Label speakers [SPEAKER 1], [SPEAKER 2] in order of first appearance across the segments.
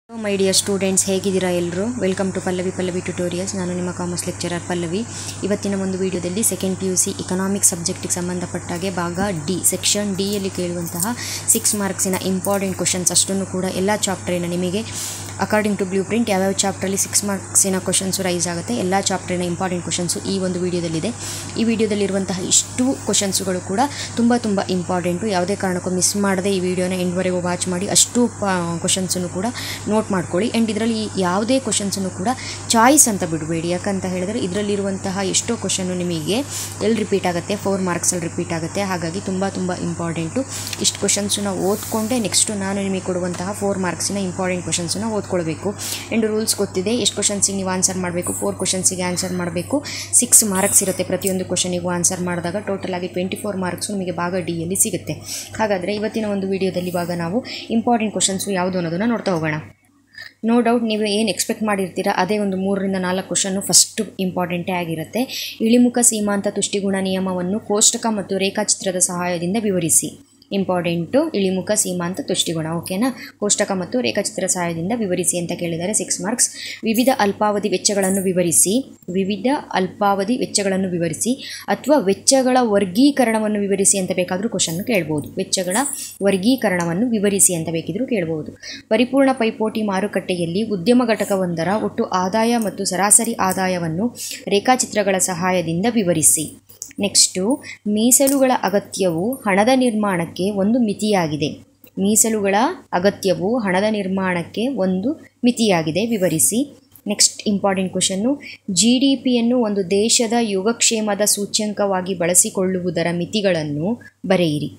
[SPEAKER 1] my dear students ಹೇಗಿದ್ದೀರಾ ಎಲ್ಲರೂ welcome to Pallavi Pallavi tutorials ನಾನು ನಿಮ್ಮ ಕಾಮರ್ಸ್ ಲೆಕ್ಚರರ್ ಪಲ್ಲವಿ ಇವತ್ತಿನ ಒಂದು ವಿಡಿಯೋದಲ್ಲಿ second P U C economics ಸಬ್ಜೆಕ್ಟಿಗೆ ಸಂಬಂಧಪಟ್ಟಾಗೆ ಭಾಗ ಡಿ ಸೆಕ್ಷನ್ ಡಿಯಲ್ಲಿ ಕೇಳುವಂತಹ ಸಿಕ್ಸ್ ಮಾರ್ಕ್ಸಿನ ಇಂಪಾರ್ಟೆಂಟ್ ಕ್ವಶನ್ಸ್ ಅಷ್ಟನ್ನು ಕೂಡ ಎಲ್ಲ ಚಾಪ್ಟರಿನ ನಿಮಗೆ ಅಕಾರ್ಡಿಂಗ್ ಟು ಬ್ಲೂ ಪ್ರಿಂಟ್ ಯಾವ್ಯಾವ ಚಾಪ್ಟ್ರಲ್ಲಿ ಸಿಕ್ಸ್ ಮಾರ್ಕ್ಸಿನ ಕ್ವಶನ್ಸು ರೈಸ್ ಆಗುತ್ತೆ ಎಲ್ಲ ಚಾಪ್ಟರಿನ ಇಂಪಾರ್ಟೆಂಟ್ ಕ್ವಶನ್ಸು ಈ ಒಂದು ವಿಡಿಯೋದಲ್ಲಿದೆ ಈ ವಿಡಿಯೋದಲ್ಲಿರುವಂತಹ ಇಷ್ಟು ಕ್ವಶನ್ಸುಗಳು ಕೂಡ ತುಂಬ ತುಂಬ ಇಂಪಾರ್ಟೆಂಟು ಯಾವುದೇ ಕಾರಣಕ್ಕೂ ಮಿಸ್ ಮಾಡದೆ ಈ ವಿಡಿಯೋನ ಎಂಡ್ವರೆಗೂ ವಾಚ್ ಮಾಡಿ ಅಷ್ಟು ಕ್ವಶನ್ಸನ್ನು ಕೂಡ ನೋಟ್ ಮಾಡ್ಕೊಳ್ಳಿ ಆ್ಯಂಡ್ ಇದರಲ್ಲಿ ಯಾವುದೇ ಕ್ವಶನ್ಸನ್ನು ಕೂಡ ಚಾಯ್ಸ್ ಅಂತ ಬಿಡಬೇಡಿ ಯಾಕಂತ ಹೇಳಿದರೆ ಇದರಲ್ಲಿರುವಂತಹ ಎಷ್ಟೋ ಕ್ವಶನ್ನು ನಿಮಗೆ ಎಲ್ಲಿ ರಿಪೀಟ್ ಆಗುತ್ತೆ ಫೋರ್ ಮಾರ್ಕ್ಸಲ್ಲಿ ರಿಪೀಟ್ ಆಗುತ್ತೆ ಹಾಗಾಗಿ ತುಂಬ ತುಂಬ ಇಂಪಾರ್ಟೆಂಟು ಇಷ್ಟು ಕ್ವಶನ್ಸನ್ನ ಓದ್ಕೊಂಡೆ ನೆಕ್ಸ್ಟು ನಾನು ನಿಮಗೆ ಕೊಡುವಂತಹ ಫೋರ್ ಮಾರ್ಕ್ಸಿನ ಇಂಪಾರ್ಟೆಂಟ್ ಕ್ವಶನ್ಸನ್ನ ಓದ್ಕೊಳ್ಬೇಕು ಆ್ಯಂಡ್ ರೂಲ್ಸ್ ಗೊತ್ತಿದೆ ಎಷ್ಟು ಕ್ವಶನ್ಸಿಗೆ ನೀವು ಆನ್ಸರ್ ಮಾಡಬೇಕು ಫೋರ್ ಕ್ವಶನ್ಸಿಗೆ ಆನ್ಸರ್ ಮಾಡಬೇಕು ಸಿಕ್ಸ್ ಮಾರ್ಕ್ಸ್ ಇರುತ್ತೆ ಪ್ರತಿಯೊಂದು ಕ್ವಶನಿಗೂ ಆನ್ಸರ್ ಮಾಡಿದಾಗ ಟೋಟಲ್ ಆಗಿ ಟ್ವೆಂಟಿ ಫೋರ್ ಮಾರ್ಕ್ಸು ನಿಮಗೆ ಭಾಗ ಡಿಯಲ್ಲಿ ಸಿಗುತ್ತೆ ಹಾಗಾದರೆ ಇವತ್ತಿನ ಒಂದು ವಿಡಿಯೋದಲ್ಲಿ ಇವಾಗ ನಾವು ಇಂಪಾರ್ಟೆಂಟ್ ಕ್ವಶನ್ಸು ಯಾವುದು ಅನ್ನೋದನ್ನು ನೋಡ್ತಾ ಹೋಗೋಣ ನೋ ಡೌಟ್ ನೀವು ಏನು ಎಕ್ಸ್ಪೆಕ್ಟ್ ಮಾಡಿರ್ತೀರಾ ಅದೇ ಒಂದು ಮೂರರಿಂದ ನಾಲ್ಕು ಕ್ವಶನ್ನು ಫಸ್ಟು ಇಂಪಾರ್ಟೆಂಟೇ ಆಗಿರುತ್ತೆ ಇಳಿಮುಖ ಸೀಮಾಂತ ತುಷ್ಟಿಗುಣ ನಿಯಮವನ್ನು ಕೋಷ್ಟಕ ಮತ್ತು ರೇಖಾಚಿತ್ರದ ಸಹಾಯದಿಂದ ವಿವರಿಸಿ ಇಂಪಾರ್ಟೆಂಟು ಇಳಿಮುಖ ಸೀಮಾಂತ ತುಷ್ಟಿಗುಣ ಓಕೆನಾ ಕೋಷ್ಟಕ ಮತ್ತು ರೇಖಾಚಿತ್ರ ಸಹಾಯದಿಂದ ವಿವರಿಸಿ ಅಂತ ಕೇಳಿದ್ದಾರೆ ಸಿಕ್ಸ್ ಮಾರ್ಕ್ಸ್ ವಿವಿಧ ಅಲ್ಪಾವಧಿ ವೆಚ್ಚಗಳನ್ನು ವಿವರಿಸಿ ವಿವಿಧ ಅಲ್ಪಾವಧಿ ವೆಚ್ಚಗಳನ್ನು ವಿವರಿಸಿ ಅಥವಾ ವೆಚ್ಚಗಳ ವರ್ಗೀಕರಣವನ್ನು ವಿವರಿಸಿ ಅಂತ ಬೇಕಾದರೂ ಕ್ವಶನ್ ಕೇಳ್ಬೋದು ವೆಚ್ಚಗಳ ವರ್ಗೀಕರಣವನ್ನು ವಿವರಿಸಿ ಅಂತ ಬೇಕಿದ್ರೂ ಕೇಳ್ಬೋದು ಪರಿಪೂರ್ಣ ಪೈಪೋಟಿ ಮಾರುಕಟ್ಟೆಯಲ್ಲಿ ಉದ್ಯಮ ಘಟಕವೊಂದರ ಒಟ್ಟು ಆದಾಯ ಮತ್ತು ಸರಾಸರಿ ಆದಾಯವನ್ನು ರೇಖಾಚಿತ್ರಗಳ ಸಹಾಯದಿಂದ ವಿವರಿಸಿ ನೆಕ್ಸ್ಟು ಮೀಸಲುಗಳ ಅಗತ್ಯವು ಹಣದ ನಿರ್ಮಾಣಕ್ಕೆ ಒಂದು ಮಿತಿಯಾಗಿದೆ ಮೀಸಲುಗಳ ಅಗತ್ಯವು ಹಣದ ನಿರ್ಮಾಣಕ್ಕೆ ಒಂದು ಮಿತಿಯಾಗಿದೆ ವಿವರಿಸಿ next important question G D ಪಿಯನ್ನು ಒಂದು ದೇಶದ ಯೋಗಕ್ಷೇಮದ ಸೂಚ್ಯಂಕವಾಗಿ ಬಳಸಿಕೊಳ್ಳುವುದರ ಮಿತಿಗಳನ್ನು ಬರೆಯಿರಿ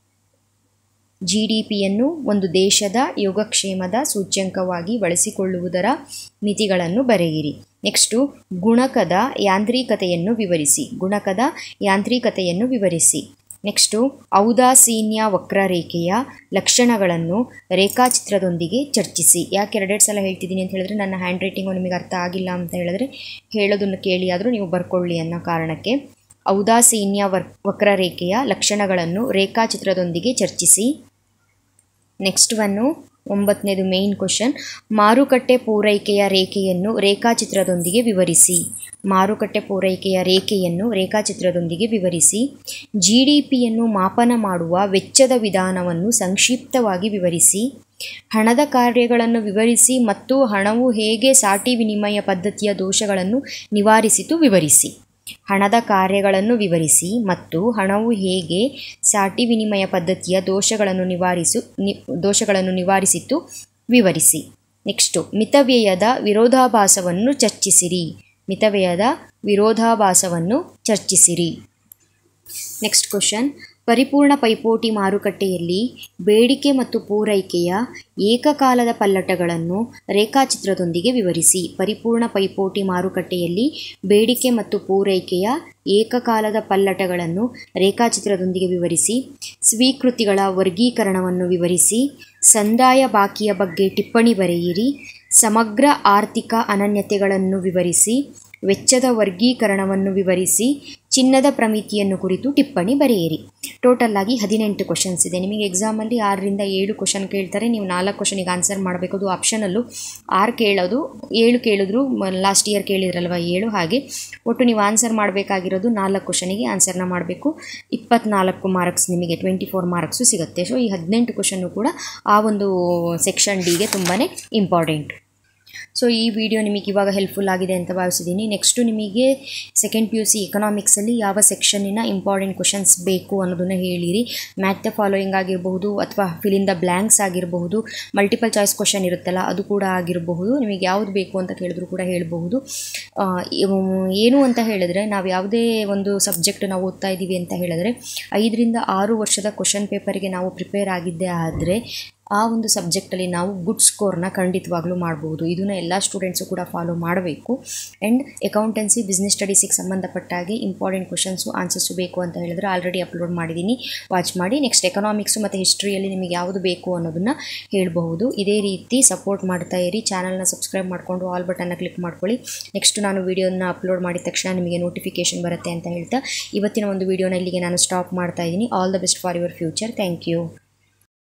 [SPEAKER 1] ಜಿ ಡಿ ಪಿಯನ್ನು ಒಂದು ದೇಶದ ಯೋಗಕ್ಷೇಮದ ಸೂಚ್ಯಂಕವಾಗಿ ಬಳಸಿಕೊಳ್ಳುವುದರ ಮಿತಿಗಳನ್ನು ಬರೆಯಿರಿ ನೆಕ್ಸ್ಟು ಗುಣಕದ ಯಾಂತ್ರಿಕತೆಯನ್ನು ವಿವರಿಸಿ ಗುಣಕದ ಯಾಂತ್ರಿಕತೆಯನ್ನು ವಿವರಿಸಿ ನೆಕ್ಸ್ಟು ಔದಾಸೀನ್ಯ ವಕ್ರರೇಖೆಯ ಲಕ್ಷಣಗಳನ್ನು ರೇಖಾಚಿತ್ರದೊಂದಿಗೆ ಚರ್ಚಿಸಿ ಯಾಕೆ ಎರಡೆರಡು ಸಲ ಹೇಳ್ತಿದ್ದೀನಿ ಅಂತ ಹೇಳಿದ್ರೆ ನನ್ನ ಹ್ಯಾಂಡ್ ರೈಟಿಂಗು ನಿಮಗೆ ಅರ್ಥ ಆಗಿಲ್ಲ ಅಂತ ಹೇಳಿದ್ರೆ ಹೇಳೋದನ್ನು ಕೇಳಿ ಆದರೂ ನೀವು ಬರ್ಕೊಳ್ಳಿ ಅನ್ನೋ ಕಾರಣಕ್ಕೆ ಔದಾಸೀನ್ಯ ವರ್ ವಕ್ರರೇಖೆಯ ಲಕ್ಷಣಗಳನ್ನು ರೇಖಾಚಿತ್ರದೊಂದಿಗೆ ಚರ್ಚಿಸಿ ನೆಕ್ಸ್ಟ್ ಒನ್ನು ಒಂಬತ್ತನೇದು ಮೇಯ್ನ್ ಕ್ವಶನ್ ಮಾರುಕಟ್ಟೆ ಪೂರೈಕೆಯ ರೇಖೆಯನ್ನು ರೇಖಾಚಿತ್ರದೊಂದಿಗೆ ವಿವರಿಸಿ ಮಾರುಕಟ್ಟೆ ಪೂರೈಕೆಯ ರೇಖೆಯನ್ನು ರೇಖಾಚಿತ್ರದೊಂದಿಗೆ ವಿವರಿಸಿ ಜಿ ಡಿ ಪಿಯನ್ನು ಮಾಪನ ಮಾಡುವ ವೆಚ್ಚದ ವಿಧಾನವನ್ನು ಸಂಕ್ಷಿಪ್ತವಾಗಿ ವಿವರಿಸಿ ಹಣದ ಕಾರ್ಯಗಳನ್ನು ವಿವರಿಸಿ ಮತ್ತು ಹಣವು ಹೇಗೆ ಸಾಟಿ ವಿನಿಮಯ ಪದ್ಧತಿಯ ದೋಷಗಳನ್ನು ನಿವಾರಿಸಿತು ವಿವರಿಸಿ ಹಣದ ಕಾರ್ಯಗಳನ್ನು ವಿವರಿಸಿ ಮತ್ತು ಹಣವು ಹೇಗೆ ಸಾಟಿ ವಿನಿಮಯ ಪದ್ಧತಿಯ ದೋಷಗಳನ್ನು ನಿವಾರಿಸು ನಿ ದೋಷಗಳನ್ನು ನಿವಾರಿಸಿತು ವಿವರಿಸಿ ನೆಕ್ಸ್ಟು ಮಿತವ್ಯಯದ ವಿರೋಧಾಭಾಸವನ್ನು ಚರ್ಚಿಸಿರಿ ಮಿತವ್ಯಯದ ವಿರೋಧಾಭಾಸವನ್ನು ಚರ್ಚಿಸಿರಿ ನೆಕ್ಸ್ಟ್ ಕ್ವಶನ್ ಪರಿಪೂರ್ಣ ಪೈಪೋಟಿ ಮಾರುಕಟ್ಟೆಯಲ್ಲಿ ಬೇಡಿಕೆ ಮತ್ತು ಪೂರೈಕೆಯ ಏಕಕಾಲದ ಪಲ್ಲಟಗಳನ್ನು ರೇಖಾಚಿತ್ರದೊಂದಿಗೆ ವಿವರಿಸಿ ಪರಿಪೂರ್ಣ ಪೈಪೋಟಿ ಮಾರುಕಟ್ಟೆಯಲ್ಲಿ ಬೇಡಿಕೆ ಮತ್ತು ಪೂರೈಕೆಯ ಏಕಕಾಲದ ಪಲ್ಲಟಗಳನ್ನು ರೇಖಾಚಿತ್ರದೊಂದಿಗೆ ವಿವರಿಸಿ ಸ್ವೀಕೃತಿಗಳ ವರ್ಗೀಕರಣವನ್ನು ವಿವರಿಸಿ ಸಂದಾಯ ಬಾಕಿಯ ಬಗ್ಗೆ ಟಿಪ್ಪಣಿ ಬರೆಯಿರಿ ಸಮಗ್ರ ಆರ್ಥಿಕ ಅನನ್ಯತೆಗಳನ್ನು ವಿವರಿಸಿ ವೆಚ್ಚದ ವರ್ಗೀಕರಣವನ್ನು ವಿವರಿಸಿ ಚಿನ್ನದ ಪ್ರಮಿತಿಯನ್ನು ಕುರಿತು ಟಿಪ್ಪಣಿ ಬರೆಯಿರಿ ಟೋಟಲ್ ಆಗಿ ಹದಿನೆಂಟು ಕ್ವಶನ್ಸ್ ಇದೆ ನಿಮಗೆ ಎಕ್ಸಾಮಲ್ಲಿ ಆರರಿಂದ ಏಳು ಕ್ವಶನ್ ಕೇಳ್ತಾರೆ ನೀವು ನಾಲ್ಕು ಕ್ವಶನಿಗೆ ಆನ್ಸರ್ ಮಾಡಬೇಕು ಅದು ಆಪ್ಷನಲ್ಲು ಆರು ಕೇಳೋದು ಏಳು ಕೇಳಿದ್ರು ಲಾಸ್ಟ್ ಇಯರ್ ಕೇಳಿದ್ರಲ್ವ ಏಳು ಹಾಗೆ ಒಟ್ಟು ನೀವು ಆನ್ಸರ್ ಮಾಡಬೇಕಾಗಿರೋದು ನಾಲ್ಕು ಕ್ವಶನಿಗೆ ಆನ್ಸರ್ನ ಮಾಡಬೇಕು ಇಪ್ಪತ್ನಾಲ್ಕು ಮಾರ್ಕ್ಸ್ ನಿಮಗೆ ಟ್ವೆಂಟಿ ಫೋರ್ ಮಾರ್ಕ್ಸು ಸಿಗುತ್ತೆ ಸೊ ಈ ಹದಿನೆಂಟು ಕ್ವಶನ್ನು ಕೂಡ ಆ ಒಂದು ಸೆಕ್ಷನ್ ಡಿಗೆ ತುಂಬಾ ಇಂಪಾರ್ಟೆಂಟ್ ಸೊ ಈ ವಿಡಿಯೋ ನಿಮಗೆ ಇವಾಗ ಹೆಲ್ಪ್ಫುಲ್ ಆಗಿದೆ ಅಂತ ಭಾವಿಸಿದ್ದೀನಿ ನೆಕ್ಸ್ಟು ನಿಮಗೆ ಸೆಕೆಂಡ್ ಪಿ ಯು ಸಿ ಎಕನಾಮಿಕ್ಸಲ್ಲಿ ಯಾವ ಸೆಕ್ಷನ್ನಿನ ಇಂಪಾರ್ಟೆಂಟ್ ಕ್ವಶನ್ಸ್ ಬೇಕು ಅನ್ನೋದನ್ನು ಹೇಳಿರಿ ಮ್ಯಾಥ್ ದ ಫಾಲೋಯಿಂಗ್ ಆಗಿರಬಹುದು ಅಥವಾ ಫಿಲಿಂದ ಬ್ಲ್ಯಾಂಕ್ಸ್ ಆಗಿರಬಹುದು ಮಲ್ಟಿಪಲ್ ಚಾಯ್ಸ್ ಕ್ವಶನ್ ಇರುತ್ತಲ್ಲ ಅದು ಕೂಡ ಆಗಿರಬಹುದು ನಿಮಗೆ ಯಾವುದು ಬೇಕು ಅಂತ ಕೇಳಿದ್ರು ಕೂಡ ಹೇಳಬಹುದು ಏನು ಅಂತ ಹೇಳಿದ್ರೆ ನಾವು ಯಾವುದೇ ಒಂದು ಸಬ್ಜೆಕ್ಟ್ ನಾವು ಓದ್ತಾ ಇದ್ದೀವಿ ಅಂತ ಹೇಳಿದ್ರೆ ಐದರಿಂದ ಆರು ವರ್ಷದ ಕ್ವಶನ್ ಪೇಪರಿಗೆ ನಾವು ಪ್ರಿಪೇರ್ ಆಗಿದ್ದೇ ಆದರೆ ಆ ಒಂದು ಸಬ್ಜೆಕ್ಟಲ್ಲಿ ನಾವು ಗುಡ್ ಸ್ಕೋರ್ನ ಖಂಡಿತವಾಗ್ಲೂ ಮಾಡ್ಬೋದು ಇದನ್ನು ಎಲ್ಲ ಸ್ಟೂಡೆಂಟ್ಸು ಕೂಡ ಫಾಲೋ ಮಾಡಬೇಕು ಆ್ಯಂಡ್ ಅಕೌಂಟೆನ್ಸಿ ಬಿಸ್ನೆಸ್ ಸ್ಟಡೀಸಿಗೆ ಸಂಬಂಧಪಟ್ಟಾಗೆ ಇಂಪಾರ್ಟೆಂಟ್ ಕ್ವಶನ್ಸು ಆನ್ಸರ್ಸು ಬೇಕು ಅಂತ ಹೇಳಿದ್ರೆ ಆಲ್ರೆಡಿ ಅಪ್ಲೋಡ್ ಮಾಡಿದ್ದೀನಿ ವಾಚ್ ಮಾಡಿ ನೆಕ್ಸ್ಟ್ ಎಕನಾಮಿಕ್ಸು ಮತ್ತು ಹಿಸ್ಟ್ರಿಯಲ್ಲಿ ನಿಮಗೆ ಯಾವುದು ಬೇಕು ಅನ್ನೋದನ್ನು ಹೇಳಬಹುದು ಇದೇ ರೀತಿ ಸಪೋರ್ಟ್ ಮಾಡ್ತಾ ಇರಿ ಚಾನಲ್ನ ಸಬ್ಸ್ಕ್ರೈಬ್ ಮಾಡಿಕೊಂಡು ಆಲ್ ಬಟನ್ನ ಕ್ಲಿಕ್ ಮಾಡ್ಕೊಳ್ಳಿ ನೆಕ್ಸ್ಟ್ ನಾನು ವೀಡಿಯೋನ ಅಪ್ಲೋಡ್ ಮಾಡಿದ ತಕ್ಷಣ ನಿಮಗೆ ನೋಟಿಫಿಕೇಷನ್ ಬರುತ್ತೆ ಅಂತ ಹೇಳ್ತಾ ಇವತ್ತಿನ ಒಂದು ವೀಡಿಯೋನ ಇಲ್ಲಿಗೆ ನಾನು ಸ್ಟಾಪ್ ಮಾಡ್ತಾ ಇದ್ದೀನಿ all the best for your future thank you